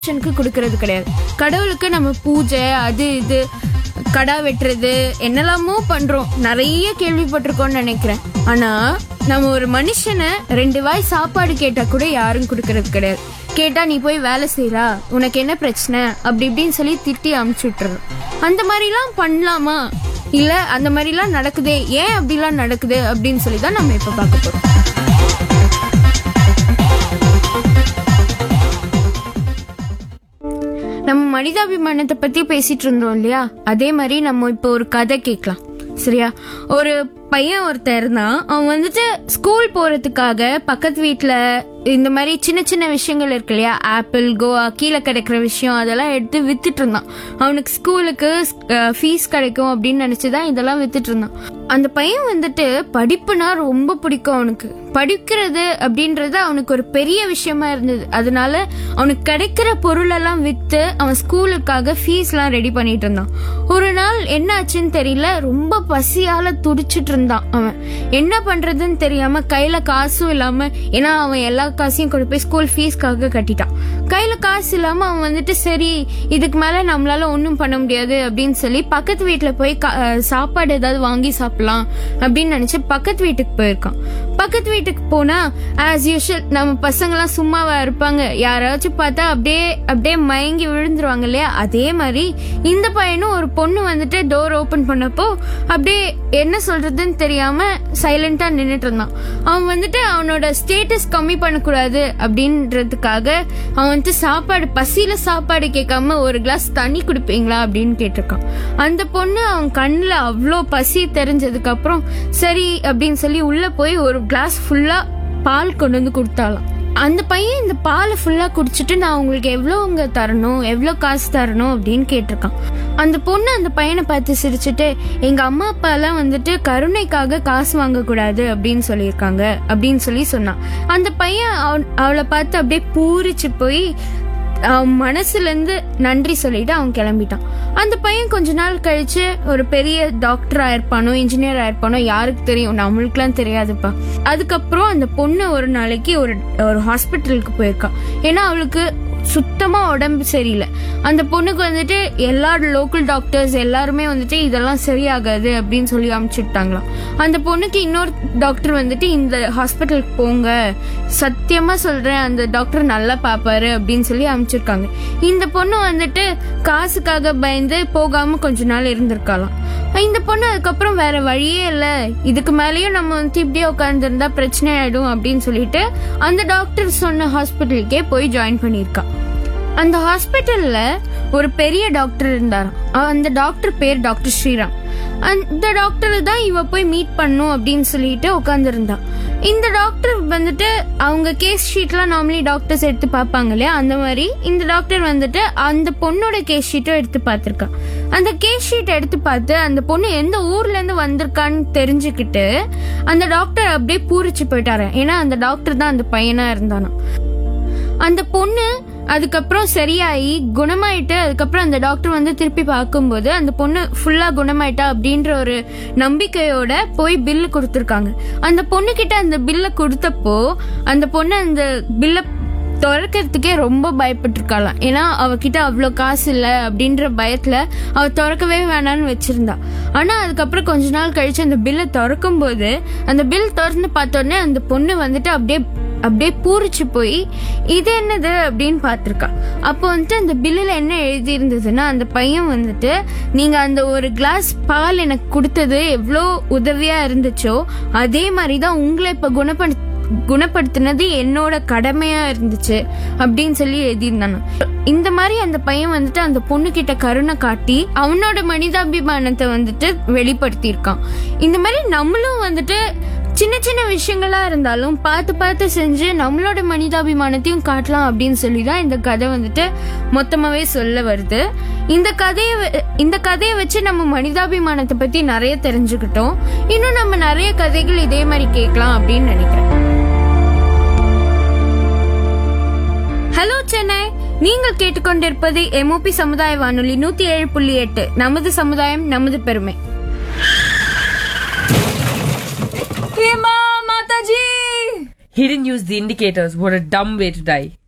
மனுஷனுக்கு கொடுக்கறது கிடையாது கடவுளுக்கு நம்ம பூஜை அது இது கடா வெட்டுறது என்னெல்லாமோ பண்றோம் நிறைய கேள்விப்பட்டிருக்கோம்னு நினைக்கிறேன் ஆனா நம்ம ஒரு மனுஷனை ரெண்டு வாய் சாப்பாடு கேட்டா கூட யாரும் கொடுக்கறது கிடையாது கேட்டா நீ போய் வேலை செய்றா உனக்கு என்ன பிரச்சனை அப்படி இப்படின்னு சொல்லி திட்டி அமுச்சு விட்டுறோம் அந்த மாதிரிலாம் பண்ணலாமா இல்ல அந்த மாதிரிலாம் நடக்குதே ஏன் அப்படிலாம் நடக்குது அப்படின்னு சொல்லி தான் நம்ம இப்ப பார்க்க போறோம் நம்ம மனிதாபிமானத்தை பத்தி பேசிட்டு இருந்தோம் இல்லையா அதே மாதிரி நம்ம இப்போ ஒரு கதை கேட்கலாம் சரியா ஒரு பையன் ஒருத்தன் இருந்தான் அவன் வந்துட்டு ஸ்கூல் போறதுக்காக பக்கத்து வீட்ல இந்த மாதிரி சின்ன சின்ன விஷயங்கள் இருக்கு இல்லையா ஆப்பிள் கோவா கீழே கிடைக்கிற விஷயம் அதெல்லாம் எடுத்து வித்துட்டு இருந்தான் அவனுக்கு ஸ்கூலுக்கு ஃபீஸ் கிடைக்கும் அப்படின்னு நினைச்சுதான் இதெல்லாம் வித்துட்டு இருந்தான் அந்த பையன் வந்துட்டு படிப்புனா ரொம்ப பிடிக்கும் அவனுக்கு படிக்கிறது அப்படின்றது அவனுக்கு ஒரு பெரிய விஷயமா இருந்தது அதனால அவனுக்கு கிடைக்கிற பொருளெல்லாம் வித்து அவன் ஸ்கூலுக்காக ஃபீஸ்லாம் ரெடி பண்ணிட்டு இருந்தான் ஒரு நாள் என்ன ஆச்சுன்னு தெரியல ரொம்ப பசியால துடிச்சிட்டு இருந்தான் அவன் என்ன பண்றதுன்னு தெரியாம கையில காசும் இல்லாம ஏன்னா அவன் எல்லா காசையும் கொண்டு போய் ஸ்கூல் ஃபீஸ்க்காக கட்டிட்டான் கையில காசு இல்லாம அவன் வந்துட்டு சரி இதுக்கு மேல நம்மளால ஒன்றும் பண்ண முடியாது அப்படின்னு சொல்லி பக்கத்து வீட்டுல போய் கா- அஹ் சாப்பாடு ஏதாவது வாங்கி சாப்பிடலாம் அப்படின்னு நினைச்சு பக்கத்து வீட்டுக்கு போயிருக்கான் பக்கத்து வீட்டுக்கு போனா ஆஸ் யூஷுவல் நம்ம பசங்கெல்லாம் சும்மாவா இருப்பாங்க யாராச்சும் பார்த்தா அப்படியே அப்படியே மயங்கி விழுந்துருவாங்க இல்லையா அதே மாதிரி இந்த பையனும் ஒரு பொண்ணு வந்துட்டு டோர் ஓபன் பண்ணப்போ அப்படியே என்ன சொல்றதுன்னு தெரியாம சைலண்டா நின்னுட்டு இருந்தான் அவன் வந்துட்டு அவனோட ஸ்டேட்டஸ் கம்மி பண்ணக்கூடாது அப்படின்றதுக்காக அவன் வந்துட்டு சாப்பாடு பசியில சாப்பாடு கேட்காம ஒரு கிளாஸ் தண்ணி குடிப்பீங்களா அப்படின்னு கேட்டிருக்கான் அந்த பொண்ணு அவன் கண்ணுல அவ்வளோ பசி தெரிஞ்சதுக்கு அப்புறம் சரி அப்படின்னு சொல்லி உள்ள போய் ஒரு கிளாஸ் ஃபுல்லா பால் கொண்டு வந்து கொடுத்தாலாம் அந்த பையன் இந்த பாலை ஃபுல்லா குடிச்சிட்டு நான் உங்களுக்கு எவ்வளோங்க தரணும் எவ்வளோ காசு தரணும் அப்படின்னு கேட்டிருக்கான் அந்த பொண்ணு அந்த பையனை பார்த்து சிரிச்சுட்டு எங்க அம்மா அப்பா எல்லாம் வந்துட்டு கருணைக்காக காசு வாங்கக்கூடாது அப்படின்னு சொல்லியிருக்காங்க அப்படின்னு சொல்லி சொன்னான் அந்த பையன் அவன் அவளை பார்த்து அப்படியே பூரிச்சு போய் அவன் மனசுல இருந்து நன்றி சொல்லிட்டு அவன் கிளம்பிட்டான் அந்த பையன் கொஞ்ச நாள் கழிச்சு ஒரு பெரிய டாக்டர் ஆயிருப்பானோ இன்ஜினியர் ஆயிருப்பானோ யாருக்கு தெரியும் நம்மளுக்குலாம் தெரியாதுப்பா அதுக்கப்புறம் அந்த பொண்ணு ஒரு நாளைக்கு ஒரு ஒரு ஹாஸ்பிட்டலுக்கு போயிருக்கா ஏன்னா அவளுக்கு சுத்தமா உடம்பு சரியில்லை அந்த பொண்ணுக்கு வந்துட்டு எல்லா லோக்கல் டாக்டர்ஸ் எல்லாருமே வந்துட்டு இதெல்லாம் சரியாகாது அப்படின்னு சொல்லி அனுப்பிச்சுட்டாங்களாம் அந்த பொண்ணுக்கு இன்னொரு டாக்டர் வந்துட்டு இந்த ஹாஸ்பிட்டலுக்கு போங்க சத்தியமா சொல்றேன் அந்த டாக்டர் நல்லா பாப்பாரு அப்படின்னு சொல்லி அனுப்பிச்சிருக்காங்க இந்த பொண்ணு வந்துட்டு காசுக்காக பயந்து போகாம கொஞ்ச நாள் இருந்திருக்கலாம் இந்த பொண்ணு அதுக்கப்புறம் வேற வழியே இல்ல இதுக்கு மேலயும் நம்ம வந்து இப்படியே உட்காந்துருந்தா பிரச்சனை ஆயிடும் அப்படின்னு சொல்லிட்டு அந்த டாக்டர் சொன்ன ஹாஸ்பிட்டலுக்கே போய் ஜாயின் பண்ணியிருக்கா அந்த ஹாஸ்பிட்டல்ல ஒரு பெரிய டாக்டர் இருந்தாராம் அந்த டாக்டர் பேர் டாக்டர் ஸ்ரீராம் அந்த டாக்டர் தான் இவ போய் மீட் பண்ணும் அப்படின்னு சொல்லிட்டு உட்காந்துருந்தா இந்த டாக்டர் வந்துட்டு அவங்க கேஸ் ஷீட்லாம் நார்மலி டாக்டர்ஸ் எடுத்து பார்ப்பாங்க இல்லையா அந்த மாதிரி இந்த டாக்டர் வந்துட்டு அந்த பொண்ணோட கேஸ் ஷீட்டும் எடுத்து பார்த்திருக்கா அந்த கேஸ் ஷீட் எடுத்து பார்த்து அந்த பொண்ணு எந்த ஊர்ல இருந்து வந்திருக்கான்னு தெரிஞ்சுக்கிட்டு அந்த டாக்டர் அப்படியே பூரிச்சு போயிட்டாரு ஏன்னா அந்த டாக்டர் தான் அந்த பையனா இருந்தானா அந்த பொண்ணு அதுக்கப்புறம் சரியாயி குணமாயிட்டு அதுக்கப்புறம் அந்த டாக்டர் வந்து திருப்பி பார்க்கும்போது அந்த பொண்ணு ஃபுல்லா குணமாயிட்டா அப்படின்ற ஒரு நம்பிக்கையோட போய் பில்லு கொடுத்துருக்காங்க அந்த பொண்ணு கிட்ட அந்த பில்ல கொடுத்தப்போ அந்த பொண்ணு அந்த பில்ல திறக்கிறதுக்கே ரொம்ப பயப்பட்டிருக்காளாம் ஏன்னா அவகிட்ட அவ்வளோ காசு இல்லை அப்படின்ற பயத்துல அவ திறக்கவே வேணாம்னு வச்சிருந்தா ஆனா அதுக்கப்புறம் கொஞ்ச நாள் கழிச்சு அந்த பில்லை திறக்கும் போது அந்த பில் திறந்து பார்த்தோன்னே அந்த பொண்ணு வந்துட்டு அப்படியே அப்படியே பூரிச்சு போய் இது என்னது அப்படின்னு பார்த்துருக்கா அப்போ வந்துட்டு அந்த பில்லில் என்ன எழுதி இருந்ததுன்னா அந்த பையன் வந்துட்டு நீங்க அந்த ஒரு கிளாஸ் பால் எனக்கு கொடுத்தது எவ்வளோ உதவியா இருந்துச்சோ அதே மாதிரி தான் உங்களை இப்போ குணப்படு குணப்படுத்தினது என்னோட கடமையா இருந்துச்சு அப்படின்னு சொல்லி எழுதியிருந்தானு இந்த மாதிரி அந்த பையன் வந்துட்டு அந்த பொண்ணு கிட்ட கருணை காட்டி அவனோட மனிதாபிமானத்தை வந்துட்டு வெளிப்படுத்தியிருக்கான் இந்த மாதிரி நம்மளும் வந்துட்டு சின்ன சின்ன விஷயங்களா இருந்தாலும் பார்த்து பார்த்து செஞ்சு நம்மளோட மனிதாபிமானத்தையும் காட்டலாம் அப்படின்னு சொல்லி தான் இந்த கதை வந்துட்டு மொத்தமாவே சொல்ல வருது இந்த கதையை வ- இந்த கதையை வச்சு நம்ம மனிதாபிமானத்தை பத்தி நிறைய தெரிஞ்சுக்கிட்டோம் இன்னும் நம்ம நிறைய கதைகள் இதே மாதிரி கேட்கலாம் அப்படின்னு நினைக்கிறேன் ஹலோ சென்னை நீங்கள் கேட்டுக்கொண்டிருப்பது எம்ஓபி சமுதாய வானொலி நூத்தி ஏழு புள்ளி எட்டு நமது சமுதாயம் நமது பெருமை Hema Mataji! He didn't use the indicators. What a dumb way to die.